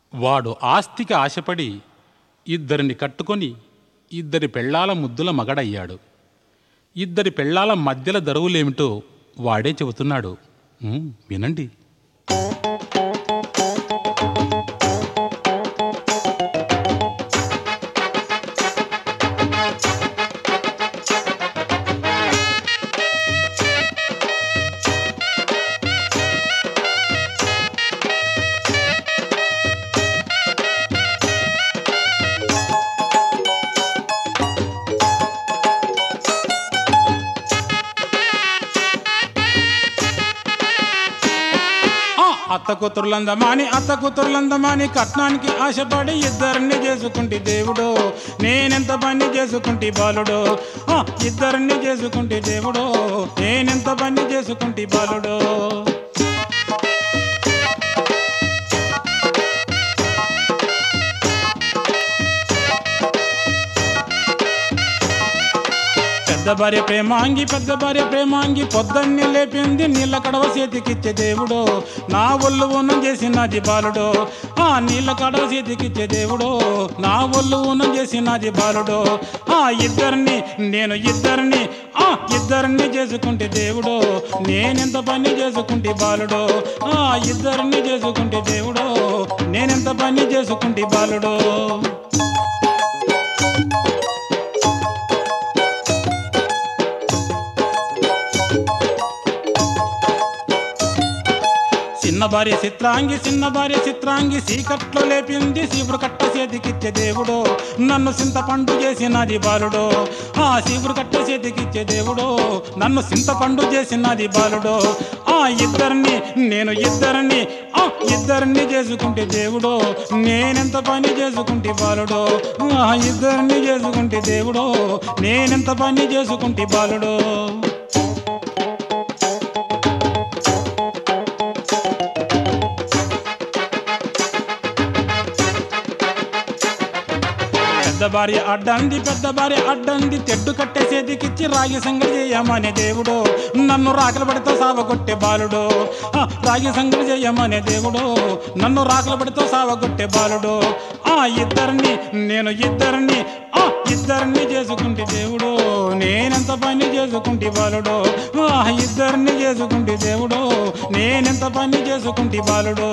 వాడు ఆస్తికి ఆశపడి ఇద్దరిని కట్టుకొని ఇద్దరి పెళ్ళాల ముద్దుల మగడయ్యాడు ఇద్దరి పెళ్ళాల మధ్యల దరువులేమిటో వాడే చెబుతున్నాడు ఉమ్, వినండి ఆ, అత్త కూతుర్లందమాని అత్త కూతుర్లందమాని కట్నానికి ఆశపడి ఇద్దరిని చేసుకుంటే దేవుడు నేనెంత పని చేసుకుంటే బాలుడు ఆ, ఇద్దరిని చేసుకుంటే దేవుడు నేనెంత పని చేసుకుంటే బాలుడు పెద్ద భార్య ప్రేమాంగి పెద్ద భార్య ప్రేమాంగి పొద్దన్ని లేపింది నీళ్ళ కడవ చేతికిచ్చే దేవుడు నా ఒళ్ళు ఊనం చేసినది బాలుడు ఆ నీళ్ళ కడవ చేతికిచ్చే దేవుడు నా ఒళ్ళు ఊనం చేసినది బాలుడు ఆ ఇద్దరిని నేను ఇద్దరిని ఆ ఇద్దరిని చేసుకుంటే దేవుడు నేనెంత పని చేసుకుంటే బాలుడు ఆ ఇద్దరిని చేసుకుంటే దేవుడు నేనెంత పని చేసుకుంటే బాలుడు చిన్న భార్య చిత్రాంగి చిన్న భార్య చిత్రాంగి సీకట్లో లేపింది సీపురు కట్ట చేతికిచ్చే దేవుడు నన్ను చింతపండు చేసినది బాలుడు ఆ సీపురు కట్ట చేతికిచ్చే దేవుడు నన్ను చింతపండు చేసినది బాలుడు ఆ ఇద్దరిని నేను ఇద్దరిని ఆ ఇద్దరిని చేసుకుంటే దేవుడు నేనెంత పని చేసుకుంటే బాలుడు ఆ ఇద్దరిని చేసుకుంటే దేవుడు నేనెంత పని చేసుకుంటే బాలుడు పెద్ద భార్య అడ్డంది పెద్ద భార్య అడ్డంది తెడ్డు కట్టే చేతికిచ్చి రాగి సంగతి చేయమనే దేవుడు నన్ను రాకల పడితో సావగొట్టే బాలుడు ఆ, రాగి సంగతి చేయమనే దేవుడు నన్ను రాకల పడితో సావగొట్టే బాలుడు ఆ ఇద్దరిని నేను ఇద్దరిని ఆ ఇద్దరిని చేసుకుంటే దేవుడు నేనెంత పని చేసుకుంటే బాలుడు ఆ ఇద్దరిని చేసుకుంటే దేవుడు నేనెంత పని చేసుకుంటే బాలుడు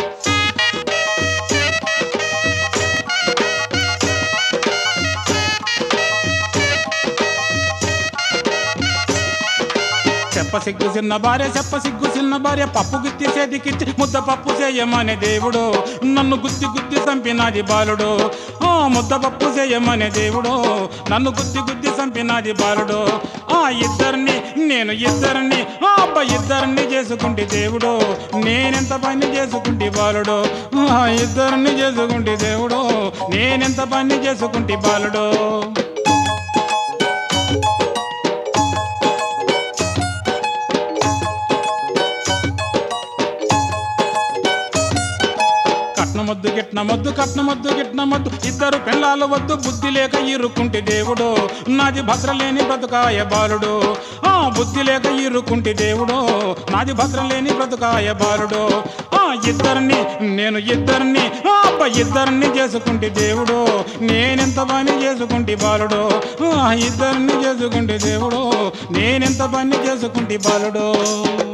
చెప్ప సిగ్గు చిన్న భార్య చెప్ప సిగ్గు చిన్న భార్య పప్పు గుత్తి చేతికిచ్చి ముద్ద పప్పు చేయమనే దేవుడు నన్ను గుత్తి గుత్తి చంపినాది బాలుడు ఆ ముద్ద పప్పు చేయమనే దేవుడు నన్ను గుత్తి గుత్తి చంపినాది బాలుడు ఆ ఇద్దరిని నేను ఇద్దరిని ఆ అబ్బ ఇద్దరిని చేసుకుంటే దేవుడు నేనెంత పని చేసుకుంటే బాలుడు ఆ ఇద్దరిని చేసుకుంటే దేవుడు నేనెంత పని చేసుకుంటే బాలుడు కట్నమొద్దు గిట్నమొద్దు కట్నమొద్దు గిట్నమొద్దు ఇద్దరు పెళ్ళాలు వద్దు బుద్ధి లేక ఇరుక్కుంటే దేవుడు నాది భద్రలేని బ్రతుకాయ బాలుడు ఆ బుద్ధి లేక ఇరుక్కుంటే దేవుడు నాది భద్రలేని బ్రతుకాయ బాలుడు ఆ ఇద్దరిని నేను ఇద్దరిని ఆ అబ్బ ఇద్దరిని చేసుకుంటే దేవుడు నేనెంత పని చేసుకుంటే బాలుడు ఆ ఇద్దరిని చేసుకుంటే దేవుడు నేనెంత పని చేసుకుంటే బాలుడు